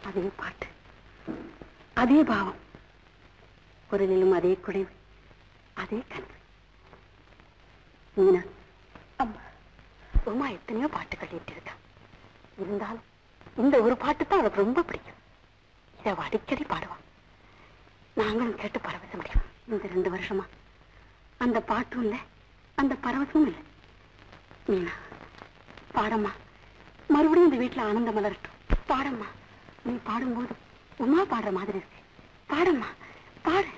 அதே பாட்டு அதே பாவம் குரலிலும் அதே குறைவு அதே கனவு மீனா அம்மா உமா எத்தனையோ பாட்டு கட்டிட்டு இருக்கா இருந்தாலும் இந்த ஒரு பாட்டு தான் அவளுக்கு ரொம்ப பிடிக்கும் இதை அவ அடிக்கடி பாடுவான் நாங்களும் கேட்டு பரவச முடியும் இந்த ரெண்டு வருஷமா அந்த பாட்டும் இல்லை அந்த பரவசமும் இல்லை மீனா பாடம்மா மறுபடியும் இந்த வீட்டுல ஆனந்தம் மலரட்டும் பாடம்மா நீ பாடும்போது உமா பாடுற மாதிரி இருக்கு பாடம்மா பாடு